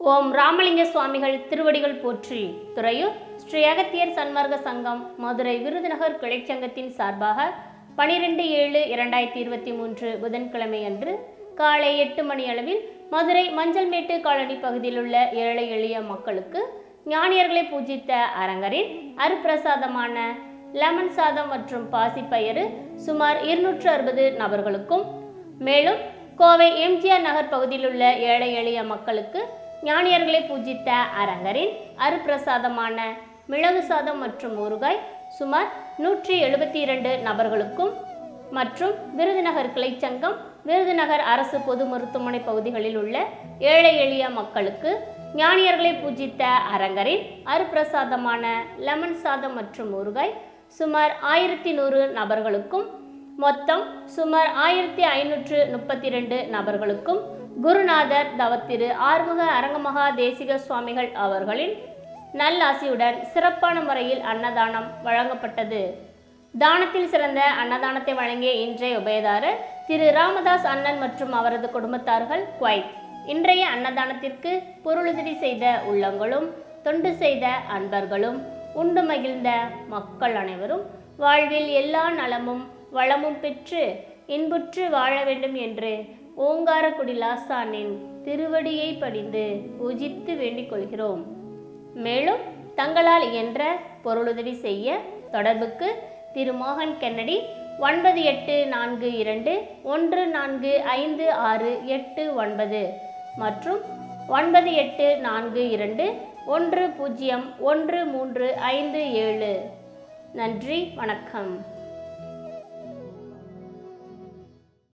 ஓம் ராமலிங்க சுவாமிகள் திருவடிகள் போற்றி துறையூர் ஸ்ரீ அகத்தியர் சன்மார்க்க சங்கம் மதுரை விருதுநகர் கிளைச்சங்கத்தின் சார்பாக பனிரெண்டு ஏழு இரண்டாயிரத்தி இருபத்தி மூன்று புதன்கிழமை அன்று காலை எட்டு மணி அளவில் மதுரை மஞ்சள்மேட்டு காலனி பகுதியில் உள்ள ஏழை எளிய மக்களுக்கு ஞானியர்களை பூஜித்த அரங்கரின் அருப்பிரசாதமான லெமன் சாதம் மற்றும் பாசிப்பயிறு சுமார் இருநூற்று அறுபது நபர்களுக்கும் மேலும் கோவை எம்ஜிஆர் நகர் பகுதியில் உள்ள ஏழை எளிய மக்களுக்கு ஞானியர்களை பூஜித்த அரங்கரின் அருப்பிரசாதமான மிளகு சாதம் மற்றும் ஊறுகாய் சுமார் நூற்றி எழுபத்தி இரண்டு நபர்களுக்கும் மற்றும் விருதுநகர் கிளைச்சங்கம் விருதுநகர் அரசு பொது மருத்துவமனை பகுதிகளில் உள்ள ஏழை எளிய மக்களுக்கு ஞானியர்களை பூஜித்த அரங்கரின் அருப்பிரசாதமான லெமன் சாதம் மற்றும் ஊறுகாய் சுமார் ஆயிரத்தி நூறு நபர்களுக்கும் மொத்தம் சுமார் ஆயிரத்தி ஐநூற்று முப்பத்தி ரெண்டு நபர்களுக்கும் குருநாதர் தவத்திரு ஆறுமுக அரங்கமகா தேசிக சுவாமிகள் அவர்களின் நல்லாசியுடன் சிறப்பான முறையில் அன்னதானம் வழங்கப்பட்டது தானத்தில் சிறந்த அன்னதானத்தை வழங்கிய இன்றைய உபயதாரர் திரு ராமதாஸ் அண்ணன் மற்றும் அவரது குடும்பத்தார்கள் குவைத் இன்றைய அன்னதானத்திற்கு பொருளுதவி செய்த உள்ளங்களும் தொண்டு செய்த அன்பர்களும் உண்டு மகிழ்ந்த மக்கள் அனைவரும் வாழ்வில் எல்லா நலமும் வளமும் பெற்று இன்புற்று வாழ வேண்டும் என்று ஓங்காரக்குடி லாசானின் திருவடியை படிந்து பூஜித்து வேண்டிக் கொள்கிறோம் மேலும் தங்களால் இயன்ற பொருளுதவி செய்ய தொடர்புக்கு திரு மோகன் கென்னடி ஒன்பது எட்டு நான்கு இரண்டு ஒன்று நான்கு ஐந்து ஆறு எட்டு ஒன்பது மற்றும் ஒன்பது எட்டு நான்கு இரண்டு ஒன்று பூஜ்ஜியம் ஒன்று மூன்று ஐந்து ஏழு நன்றி வணக்கம்